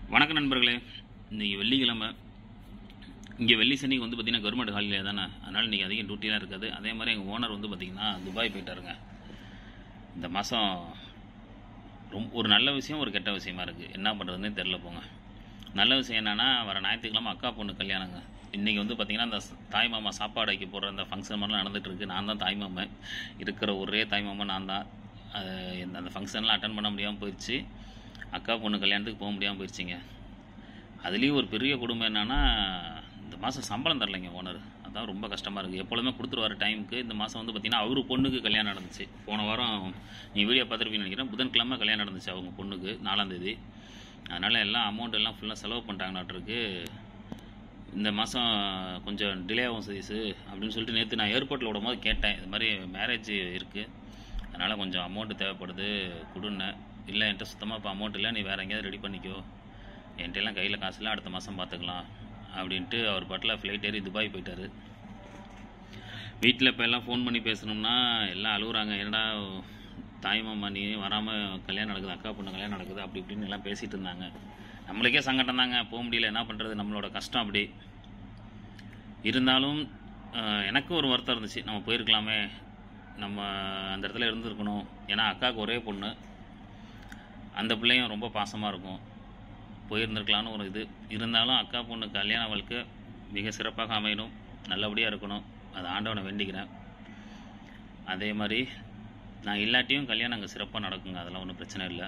வணக்கம் நண்பர்களே இன்றைக்கி வெள்ளிக்கிழமை இங்கே வெள்ளி சனிக்கு வந்து பார்த்திங்கன்னா கவர்மெண்ட் ஹாலிடே தானே அதனால் இன்றைக்கி அதிகம் டியூட்டிலாம் இருக்காது அதே மாதிரி எங்கள் ஓனர் வந்து பார்த்திங்கன்னா துபாய் போயிட்டாருங்க இந்த மாதம் ரொம்ப ஒரு நல்ல விஷயம் ஒரு கெட்ட விஷயமா இருக்குது என்ன பண்ணுறதுன்னே தெரில போங்க நல்ல விஷயம் என்னென்னா வர ஞாயிற்றுக்கிழமை அக்கா பொண்ணு கல்யாணங்க இன்றைக்கி வந்து பார்த்திங்கன்னா அந்த தாய் மாமா சாப்பாடு வைக்க போகிற அந்த ஃபங்க்ஷன் மாதிரிலாம் நடந்துகிட்டு இருக்கு நான் தான் தாய் மாமன் இருக்கிற ஒரே தாய் மாமன் நான் தான் அது இந்த- அந்த ஃபங்க்ஷன்லாம் அட்டன் பண்ண முடியாமல் போயிடுச்சு அக்கா பொண்ணு கல்யாணத்துக்கு போக முடியாமல் போயிடுச்சிங்க அதுலேயும் ஒரு பெரிய குடும்பம் என்னன்னா இந்த மாதம் சம்பளம் தரலைங்க ஓனர் அதான் ரொம்ப கஷ்டமாக இருக்குது எப்பொழுதுமே கொடுத்துருவாரு டைமுக்கு இந்த மாதம் வந்து பார்த்திங்கன்னா அவரு பொண்ணுக்கு கல்யாணம் நடந்துச்சு போன வாரம் நீ வீடியோ பார்த்துருப்பீங்கன்னு நினைக்கிறேன் புதன்கிழமை கல்யாணம் நடந்துச்சு அவங்க பொண்ணுக்கு நாலாந்தேதி அதனால் எல்லாம் அமௌண்ட் எல்லாம் ஃபுல்லாக செலவு பண்ணிட்டாங்கனாட்டிருக்கு இந்த மாதம் கொஞ்சம் டிலே ஆகும் சதீஸு அப்படின்னு சொல்லிட்டு நேற்று நான் ஏர்போர்ட்டில் விடும் போது கேட்டேன் இது மாதிரி மேரேஜ் இருக்குது அதனால் கொஞ்சம் அமௌண்ட்டு தேவைப்படுது கொடுன்னேன் இல்லை என்கிட்ட சுத்தமாக இப்போ அமௌண்ட் இல்லை நீ வேறு எங்கேயாவது ரெடி பண்ணிக்கோ என்கிட்ட எல்லாம் கையில் காசு இல்லை அடுத்த மாதம் பார்த்துக்கலாம் அப்படின்ட்டு அவர் பாட்டில் ஃப்ளைட் ஏறி துபாய் போயிட்டாரு வீட்டில் இப்போ எல்லாம் ஃபோன் பண்ணி பேசணும்னா எல்லாம் அழுகுறாங்க என்னடா தாய் மாமா நீ வராமல் கல்யாணம் நடக்குது அக்கா பொண்ணு கல்யாணம் நடக்குது அப்படி இப்படின்னு எல்லாம் பேசிகிட்டு இருந்தாங்க நம்மளுக்கே சங்கடம் தாங்க போக முடியல என்ன பண்ணுறது நம்மளோட கஷ்டம் அப்படி இருந்தாலும் அஹ், எனக்கும் ஒரு வருத்தம் இருந்துச்சு நம்ம போயிருக்கலாமே நம்ம அந்த இடத்துல இருந்திருக்கணும் ஏன்னா அக்காவுக்கு ஒரே பொண்ணு அந்த பிள்ளையும் ரொம்ப பாசமாக இருக்கும் போயிருந்திருக்கலான்னு ஒரு இது இருந்தாலும் அக்கா பொண்ணு கல்யாண வாழ்க்கை மிக சிறப்பாக அமையணும் நல்லபடியாக இருக்கணும் அது ஆண்டவனை வேண்டிக்கிறேன் அதே மாதிரி நான் இல்லாட்டியும் கல்யாணம் அங்கே சிறப்பாக நடக்குங்க அதெல்லாம் ஒன்றும் பிரச்சனை இல்லை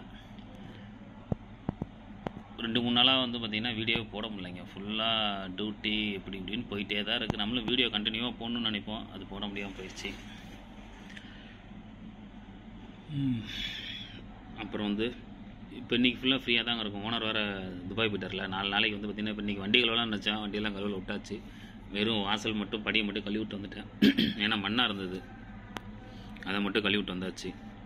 ரெண்டு மூணு நாளாக வந்து பார்த்திங்கன்னா வீடியோ போட முடியலைங்க ஃபுல்லாக டியூட்டி இப்படி இப்படின்னு போயிட்டே தான் இருக்குது நம்மளும் வீடியோ கண்டினியூவாக போடணும்னு நினைப்போம் அது போட முடியாமல் போயிடுச்சு ம். அப்புறம் வந்து இப்போ இன்றைக்கி ஃபுல்லாக ஃப்ரீயாக தாங்க இருக்கும் ஓனர் வேறு துபாய் போயிட்டார்ல நாலு நாளைக்கு வந்து பார்த்திங்கன்னா இப்போ இன்றைக்கி வண்டிகளெல்லாம் நினச்சேன் வண்டியெல்லாம் கழுவில் விட்டாச்சு வெறும் வாசல் மட்டும் படியை மட்டும் கழுவி விட்டு வந்துட்டேன் ஏன்னா மண்ணாக இருந்தது அதை மட்டும் கழுவி விட்டு வந்தாச்சு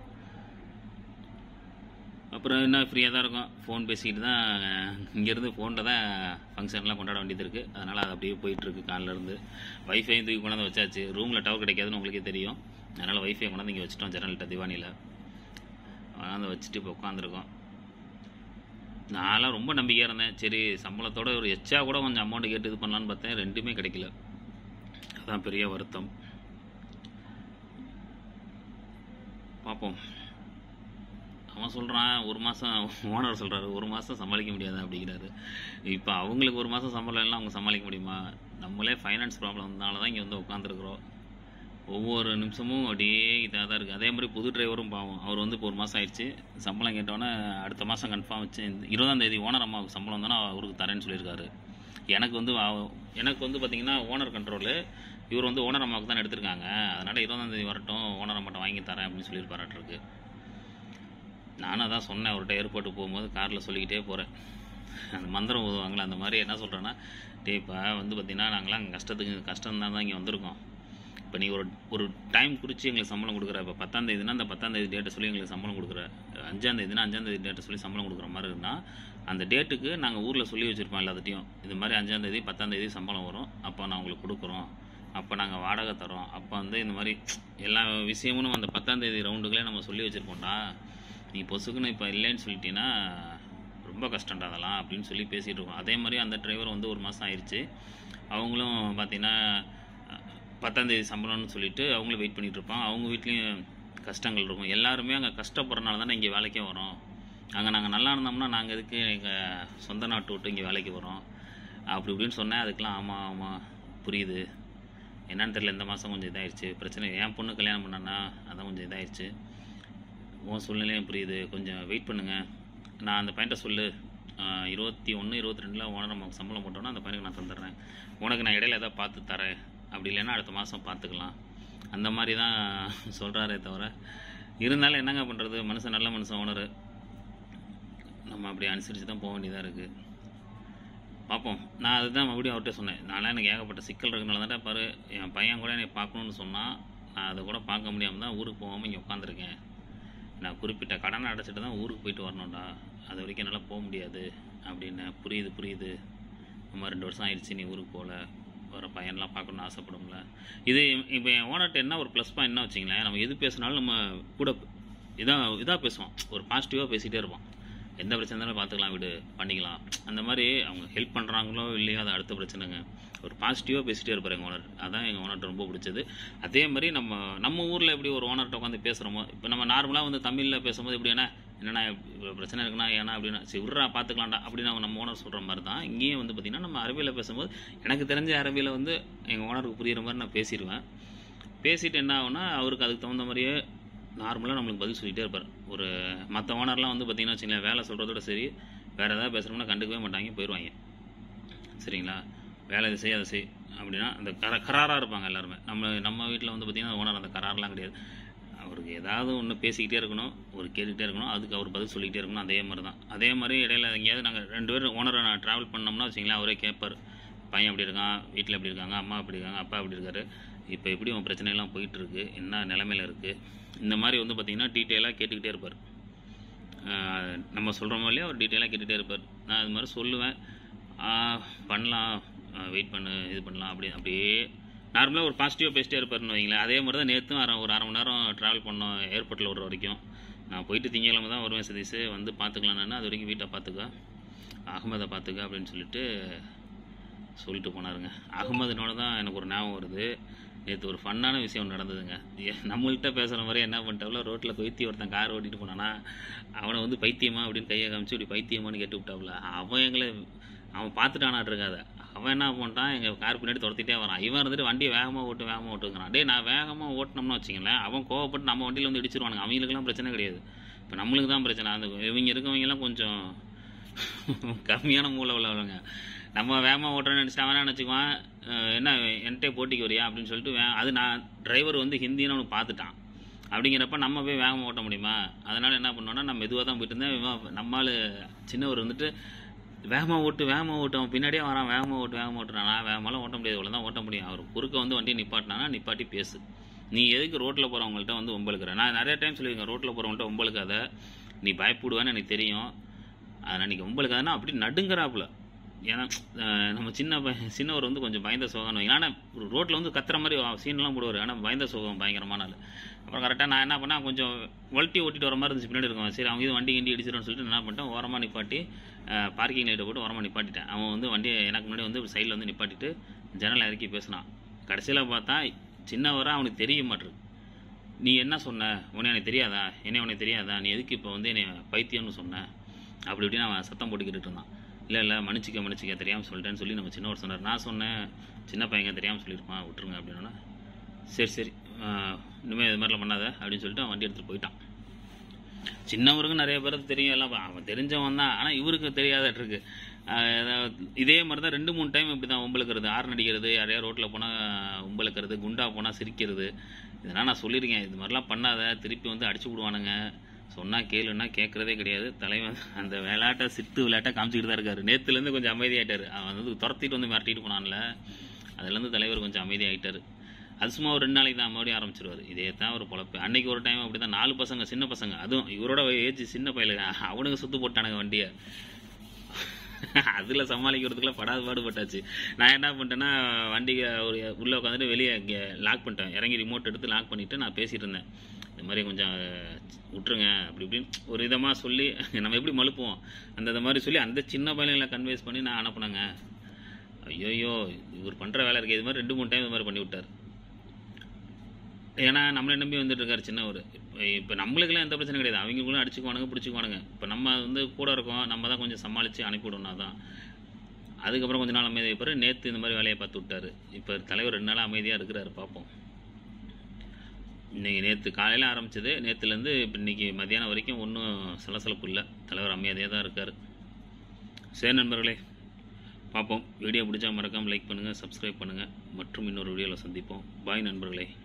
அப்புறம் என்ன ஃப்ரீயாக தான் இருக்கும் ஃபோன் பேசிக்கிட்டு தான் இங்கேருந்து ஃபோனில் தான் ஃபங்க்ஷன்லாம் கொண்டாட வேண்டியது இருக்குது அதனால் அது அப்படியே போயிட்டுருக்கு காலிலேருந்து வைஃபை தூக்கி கொண்டாந்து வச்சாச்சு ரூமில் டவர் கிடைக்காதுன்னு உங்களுக்கே தெரியும் அதனால் வைஃபை கொண்டாந்து இங்கே வச்சுட்டோம் ஜெனரல்கிட்ட திவானியில் கொண்டாந்து வச்சுட்டு இப்போ உட்காந்துருக்கோம் நான்லாம் ரொம்ப நம்பிக்கையாக இருந்தேன் சரி சம்பளத்தோட ஒரு எச்சா கூட கொஞ்சம் அமௌண்ட் கேட்டு இது பண்ணலான்னு பார்த்தேன் ரெண்டுமே கிடைக்கல அதான் பெரிய வருத்தம் பார்ப்போம் அவன் சொல்கிறான் ஒரு மாதம் ஓனர் சொல்கிறாரு ஒரு மாதம் சமாளிக்க முடியாது அப்படிங்கிறாரு இப்போ அவங்களுக்கு ஒரு மாதம் சம்பளம் எல்லாம் அவங்க சமாளிக்க முடியுமா நம்மளே ஃபைனான்ஸ் ப்ராப்ளம்னால தான் இங்கே வந்து உட்காந்துருக்குறோம் ஒவ்வொரு நிமிஷமும் அப்படியே இதாக தான் இருக்குது அதே மாதிரி புது டிரைவரும் பாவம் அவர் வந்து இப்போ ஒரு மாதம் ஆயிடுச்சு சம்பளம் கேட்டோன்னே அடுத்த மாதம் கன்ஃபார்ம் வச்சு இந்த இருபதாம் தேதி ஓனர் அம்மாவுக்கு சம்பளம் வந்தோன்னா அவருக்கு தரேன்னு சொல்லியிருக்காரு எனக்கு வந்து அவ- எனக்கு வந்து பார்த்திங்கன்னா ஓனர் கண்ட்ரோலு இவர் வந்து ஓனர் அம்மாவுக்கு தான் எடுத்திருக்காங்க அதனால் இருபதாம் தேதி வரட்டும் ஓனர் அம்மாட்ட வாங்கி தரேன் அப்படின்னு சொல்லியிருப்பாராட்டிருக்கு நானும் அதான் சொன்னேன் அவர்கிட்ட ஏர்போர்ட்டு போகும்போது காரில் சொல்லிக்கிட்டே போகிறேன் அந்த மந்திரம் ஓதுவாங்களே அந்த மாதிரி என்ன சொல்கிறேன்னா டேய் இப்போ வந்து பார்த்திங்கன்னா நாங்களாம் அங்கே கஷ்டத்துக்கு கஷ்டம் தான் இங்கே வந்திருக்கோம் இப்போ நீ ஒரு ஒரு டைம் குறித்து எங்களுக்கு சம்பளம் கொடுக்குற இப்போ பத்தாம் தேதினா அந்த பத்தாம் தேதி டேட்டை சொல்லி எங்களுக்கு சம்பளம் கொடுக்குற அஞ்சாம் தேதினா அஞ்சாம் தேதி டேட்டை சொல்லி சம்பளம் கொடுக்குற மாதிரி இருந்தால் அந்த டேட்டுக்கு நாங்கள் ஊரில் சொல்லி வச்சுருப்போம் எல்லாத்துட்டையும் இது மாதிரி அஞ்சாம் தேதி பத்தாம் தேதி சம்பளம் வரும் அப்போ நான் உங்களுக்கு கொடுக்குறோம் அப்போ நாங்கள் வாடகை தரோம் அப்போ வந்து இந்த மாதிரி எல்லா விஷயமும் நம்ம அந்த பத்தாம் தேதி ரவுண்டுகளே நம்ம சொல்லி வச்சுருப்போம்டா நீ பொசுக்குன்னு இப்போ இல்லைன்னு சொல்லிட்டீங்கன்னா ரொம்ப கஷ்டம்டா அதெல்லாம் அப்படின்னு சொல்லி பேசிகிட்டு இருக்கோம் அதே மாதிரி அந்த டிரைவர் வந்து ஒரு மாதம் ஆயிடுச்சு அவங்களும் பார்த்தீங்கன்னா பத்தாந்தேதி சம்பளம்னு சொல்லிட்டு அவங்களும் வெயிட் பண்ணிட்டு இருப்பாங்க அவங்க வீட்லேயும் கஷ்டங்கள் இருக்கும் எல்லாருமே அங்கே கஷ்டப்படுறனால தானே இங்கே வேலைக்கே வரோம் அங்கே நாங்கள் நல்லா இருந்தோம்னா நாங்கள் எதுக்கு எங்கள் சொந்த நாட்டு விட்டு இங்கே வேலைக்கு வரோம் அப்படி இப்படின்னு சொன்னேன் அதுக்கெலாம் ஆமாம் ஆமாம் புரியுது என்னன்னு தெரியல இந்த மாதம் கொஞ்சம் இதாகிடுச்சு பிரச்சனை என் பொண்ணு கல்யாணம் பண்ணனா அதான் கொஞ்சம் இதாகிடுச்சு உன் சூழ்நிலையும் புரியுது கொஞ்சம் வெயிட் பண்ணுங்கள் நான் அந்த பையன்ட்ட சொல்லு ஆஹ் இருபத்தி ஒன்று இருபத்தி ரெண்டில் ஓனர் நமக்கு சம்பளம் போட்டோன்னா அந்த பையனுக்கு நான் தந்துடுறேன் உனக்கு நான் இடையில ஏதாவது பார்த்து தரேன் அப்படி இல்லைன்னா அடுத்த மாதம் பார்த்துக்கலாம் அந்த மாதிரி தான் சொல்கிறாரே தவிர இருந்தாலும் என்னங்க பண்ணுறது மனுஷன் நல்ல மனுஷன் ஓனர் நம்ம அப்படி அனுசரித்து தான் போக வேண்டியதாக இருக்குது பார்ப்போம் நான் அதுதான் மறுபடியும் அவர்கிட்ட சொன்னேன் நான்லாம் எனக்கு ஏகப்பட்ட சிக்கல் இருக்கனால தான் பாரு என் பையன் கூட என்னை பார்க்கணுன்னு சொன்னால் நான் அதை கூட பார்க்க முடியாமல் தான் ஊருக்கு போகாமல் இங்கே உட்காந்துருக்கேன் நான் குறிப்பிட்ட கடனை அடைச்சிட்டு தான் ஊருக்கு போயிட்டு வரணும்டா அது வரைக்கும் என்னால் போக முடியாது அப்படின்னு புரியுது புரியுது நம்ம ரெண்டு வருஷம் ஆயிடுச்சு நீ ஊருக்கு போகல வர பையன்லாம் பார்க்கணும்னு ஆசைப்படும்ல இது இப்போ என் ஓனர்கிட்ட என்ன ஒரு ப்ளஸ் பாயிண்ட் என்ன வச்சிங்களேன் நம்ம எது பேசினாலும் நம்ம கூட இதாக இதாக பேசுவோம் ஒரு பாசிட்டிவாக பேசிகிட்டே இருப்போம் எந்த பிரச்சனை இருந்தாலும் பார்த்துக்கலாம் விடு பண்ணிக்கலாம் அந்த மாதிரி அவங்க ஹெல்ப் பண்ணுறாங்களோ இல்லையோ அது அடுத்த பிரச்சனைங்க ஒரு பாசிட்டிவாக பேசிட்டே இருப்பார் எங்கள் ஓனர் அதான் எங்கள் ஓனர்கிட்ட ரொம்ப பிடிச்சது அதே மாதிரி நம்ம நம்ம ஊரில் எப்படி ஒரு ஓனர்கிட்ட உட்காந்து பேசுகிறோமோ இப்போ நம்ம நார்மலாக வந்து தமிழில் பேசும்போது எப்படி என்ன என்னண்ணா இவ்வளோ பிரச்சனை இருக்குண்ணா ஏன்னா அப்படின்னா சரி விட்றா பார்த்துக்கலாம்டா அப்படின்னு அவங்க நம்ம ஓனர் சொல்கிற மாதிரி தான் இங்கேயும் வந்து பார்த்திங்கன்னா நம்ம அரபியில் பேசும்போது எனக்கு தெரிஞ்ச அரபியில் வந்து எங்கள் ஓனருக்கு புரியுற மாதிரி நான் பேசிடுவேன் பேசிட்டு என்ன ஆகும்னா அவருக்கு அதுக்கு தகுந்த மாதிரியே நார்மலாக நம்மளுக்கு பதில் சொல்லிகிட்டே இருப்பார் ஒரு மற்ற ஓனர்லாம் வந்து பார்த்திங்கன்னா வச்சுங்களேன் வேலை சொல்கிறதோட சரி வேறு ஏதாவது பேசுகிறோம்னா கண்டுக்கவே மாட்டாங்க போயிடுவாங்க சரிங்களா வேலை இதை செய் அதை செய் அப்படின்னா அந்த கர கராராக இருப்பாங்க எல்லாருமே நம்ம நம்ம வீட்டில் வந்து பார்த்திங்கன்னா ஓனர் அந்த கராரெலாம் கிடையாது அவருக்கு ஏதாவது ஒன்று பேசிக்கிட்டே இருக்கணும் ஒரு கேட்டுக்கிட்டே இருக்கணும் அதுக்கு அவர் பதில் சொல்லிக்கிட்டே இருக்கணும் அதே மாதிரி தான் அதே மாதிரி இடையில எங்கேயாவது நாங்கள் ரெண்டு பேரும் ஓனரை நான் ட்ராவல் பண்ணோம்னா வச்சிங்களேன் அவரே கேட்பார் பையன் எப்படி இருக்கான் வீட்டில் எப்படி இருக்காங்க அம்மா எப்படி இருக்காங்க அப்பா எப்படி இருக்காரு இப்போ எப்படி உன் பிரச்சனையெல்லாம் போயிட்டுருக்கு என்ன நிலமையில இருக்குது இந்த மாதிரி வந்து பார்த்திங்கன்னா டீட்டெயிலாக கேட்டுக்கிட்டே இருப்பார் ஆஹ் நம்ம சொல்கிறோமோ இல்லையா அவர் டீட்டெயிலாக கேட்டுகிட்டே இருப்பார் நான் அது மாதிரி சொல்லுவேன் ஆஹ் பண்ணலாம் வெயிட் பண்ணு இது பண்ணலாம் அப்படி அப்படியே நார்மலாக ஒரு பாசிட்டிவாக பேசிட்டே இருப்பாருன்னு வைங்களேன் அதே மாதிரி தான் நேற்றும் அரை ஒரு அரை மணி நேரம் ட்ராவல் பண்ணோம் ஏர்போர்ட்டில் விடுற வரைக்கும் நான் போயிட்டு திங்கக்கிழமை தான் வருவேன் சதீஷ் வந்து பார்த்துக்கலாம் நான் அது வரைக்கும் வீட்டை பார்த்துக்க அகமதை பார்த்துக்க அப்படின்னு சொல்லிட்டு சொல்லிட்டு போனாருங்க அகமதுனோட தான் எனக்கு ஒரு ஞாபகம் வருது நேற்று ஒரு ஃபன்னான விஷயம் நடந்ததுங்க ஏ- நம்மள்ட்ட பேசுகிற மாதிரி என்ன பண்ணிட்டாப்புல ரோட்டில் கொய்த்தி ஒருத்தன் கார் ஓட்டிட்டு போனானா அவனை வந்து பைத்தியமா அப்படின்னு கையை காமிச்சு இப்படி பைத்தியமான்னு கேட்டு விட்டாப்புல அவன் எங்களை அவன் பார்த்துட்டானாட்டு இருக்காத அவன் என்ன பண்ணிட்டான் எங்கள் கார் பின்னாடி துரத்திட்டே வரான் இவன் இருந்துட்டு வண்டியை வேகமாக ஓட்டு வேகமாக ஓட்டுங்கிறான் டேய் நான் வேகமாக ஓட்டினோம்னு வச்சுங்களேன் அவன் கோவப்பட்டு நம்ம வண்டியில் வந்து இடிச்சிருவானுங்க அவங்களுக்குலாம் பிரச்சனை கிடையாது இப்போ நம்மளுக்கு தான் பிரச்சனை அந்த இவங்க இருக்கவங்கலாம் கொஞ்சம் கம்மியான மூளை உள்ளவங்க நம்ம வேகமாக ஓட்டுறோன்னு நினச்சிட்டு அவன் என்ன நினச்சிக்குவான் அஹ் என்ன என்கிட்ட போட்டிக்கு வரியா அப்படின்னு சொல்லிட்டு வே அது நான் டிரைவர் வந்து ஹிந்தின்னு அவனுக்கு பார்த்துட்டான் அப்படிங்கிறப்ப நம்ம போய் வேகமாக ஓட்ட முடியுமா அதனால் என்ன பண்ணோன்னா நான் மெதுவாக தான் போயிட்டு இருந்தேன் இவன் நம்மால் சின்னவர் வந்துட்டு வேகமாக ஓட்டு வேகமாக ஓட்டு அவன் பின்னாடியே வரான் வேகமாக ஓட்டு வேகமாக ஓட்டுறான் நான் வேகமாலாம் ஓட்ட முடியாது இவ்வளோ தான் ஓட்ட முடியும் அவர் குறுக்க வந்து வண்டியை நிப்பாட்டினானா நிப்பாட்டி பேசு நீ எதுக்கு ரோட்டில் போகிறவங்கள்ட்ட வந்து ஒம்பளுக்குற நான் நிறைய டைம் சொல்லியிருக்கேன் ரோட்டில் போகிறவங்கள்ட்ட ஒம்பளுக்காத நீ பயப்படுவேன்னு எனக்கு தெரியும் அதனால் நீங்கள் ஒம்பளுக்காதனா அப்படி நடுங்கிறாப்புல ஏன்னா அஹ், நம்ம சின்ன பையன் சின்னவர் வந்து கொஞ்சம் பயந்த சோகம் வைங்க ஆனால் ரோட்டில் வந்து கத்துற மாதிரி சீன்லாம் போடுவார் ஆனால் பயந்த சோகம் பயங்கரமான ஆள் அப்புறம் கரெக்டாக நான் என்ன பண்ணேன் கொஞ்சம் வல்ட்டி ஓட்டிட்டு வர மாதிரி இருந்துச்சு பின்னாடி இருக்கும் சரி அவங்க இது வண்டி கிண்டி இடிச்சிடும்னு சொல்லிட்டு என்ன பண்ணிட்டேன் ஓரமாக நிப்பாட்டி பார்க்கிங் லைட்டை போட்டு ஓரமாக நிப்பாட்டிட்டேன் அவன் வந்து வண்டியை எனக்கு முன்னாடி வந்து சைடில் வந்து நிப்பாட்டிட்டு ஜன்னலை இறக்கி பேசினான் கடைசியில் பார்த்தா சின்னவராக அவனுக்கு தெரிய மாட்டிருக்கு நீ என்ன சொன்ன உன்னை எனக்கு தெரியாதா என்ன உனக்கு தெரியாதா நீ எதுக்கு இப்போ வந்து என்னை பைத்தியம்னு சொன்ன அப்படி இப்படின்னு அவன் சத்தம் போட்டுக்கிட்டு இருந்தான் இல்லை இல்லை மன்னிச்சிக்க மன்னிச்சிக்க தெரியாமல் சொல்லிட்டேன்னு சொல்லி நம்ம சின்னவர் சொன்னார் நான் சொன்னேன் சின்ன பையங்க தெரியாமல் சொல்லியிருப்பான் விட்டுருங்க அப்படின்னா சரி சரி ஆஹ், இனிமேல் இது மாதிரிலாம் பண்ணாத அப்படின்னு சொல்லிட்டு அவன் வண்டி எடுத்துகிட்டு போயிட்டான் சின்னவருக்கும் நிறைய பேருக்கு தெரியும் எல்லாம் அவன் தெரிஞ்சவன் தான் ஆனால் இவருக்கு தெரியாதட்டு இருக்கு ஆஹ் அதாவது இதே மாதிரி தான் ரெண்டு மூணு டைம் இப்படி தான் உம்பளுக்கிறது ஆர்ன் அடிக்கிறது யாரையா ரோட்டில் போனால் உம்பளுக்கிறது குண்டா போனால் சிரிக்கிறது இதெல்லாம் நான் சொல்லியிருக்கேன் இது மாதிரிலாம் பண்ணாத திருப்பி வந்து அடிச்சு விடுவானுங்க சொன்னால் கேளுன்னா கேட்குறதே கிடையாது தலைவன் அந்த விளையாட்டை சித்து விளையாட்டை காமிச்சிக்கிட்டு தான் இருக்காரு நேற்றுலேருந்து கொஞ்சம் அமைதியாயிட்டாரு அவன் வந்து துரத்திட்டு வந்து மிரட்டிட்டு போனான்ல அதுலேருந்து தலைவர் கொஞ்சம் அமைதியாயிட்டாரு அது சும்மா ஒரு ரெண்டு நாளைக்கு தான் மறுபடியும் ஆரம்பிச்சிருவாரு இதே தான் ஒரு பொழப்பு அன்னைக்கு ஒரு டைம் அப்படி தான் நாலு பசங்க சின்ன பசங்க அதுவும் இவரோட ஏஜ் சின்ன பையலுங்க அவனுங்க சுத்து போட்டானுங்க வண்டியை அதில் சமாளிக்கிறதுக்குலாம் படாத பாடுபட்டாச்சு நான் என்ன பண்ணிட்டேன்னா வண்டியை ஒரு உள்ளே உட்காந்துட்டு வெளியே இங்கே லாக் பண்ணிட்டேன் இறங்கி ரிமோட் எடுத்து லாக் பண்ணிவிட்டு நான் பேசிகிட்டு இருந்தேன் இந்த மாதிரி கொஞ்சம் விட்டுருங்க அப்படி இப்படின்னு ஒரு விதமாக சொல்லி நம்ம எப்படி மழுப்புவோம் அந்த இந்த மாதிரி சொல்லி அந்த சின்ன பையன்களை கன்வேஸ் பண்ணி நான் அனுப்புனேங்க ஐயோயோ இவர் பண்ணுற வேலை இருக்குது இது மாதிரி ரெண்டு மூணு டைம் இது மாதிரி பண்ணி விட்டார் ஏன்னா நம்மளை நம்பி வந்துட்டு இருக்காரு சின்னவர் இப்போ நம்மளுக்குலாம் எந்த பிரச்சனையும் கிடையாது அவங்களுக்குள்ள அடிச்சுக்குவானுங்க பிடிச்சிக்குவானுங்க இப்போ நம்ம வந்து கூட இருக்கோம் நம்ம தான் கொஞ்சம் சமாளித்து அனுப்பிவிடணும் தான் அதுக்கப்புறம் கொஞ்ச நாள் அமைதியாக பிறகு நேற்று இந்த மாதிரி வேலையை பார்த்து விட்டாரு இப்போ தலைவர் ரெண்டு நாள் அமைதியாக இருக்கிறாரு பார்ப்போம் இன்னைக்கு நேற்று காலையில் ஆரம்பிச்சது நேற்றுலேருந்து இப்போ இன்னைக்கு மதியானம் வரைக்கும் ஒன்றும் சலசலப்பு இல்லை தலைவர் அமைதியாக தான் இருக்கார் சரி நண்பர்களே பார்ப்போம் வீடியோ பிடிச்சா மறக்காமல் லைக் பண்ணுங்கள் சப்ஸ்கிரைப் பண்ணுங்கள் மற்றும் இன்னொரு வீடியோவில் சந்திப்போம் பாய் நண்பர்களே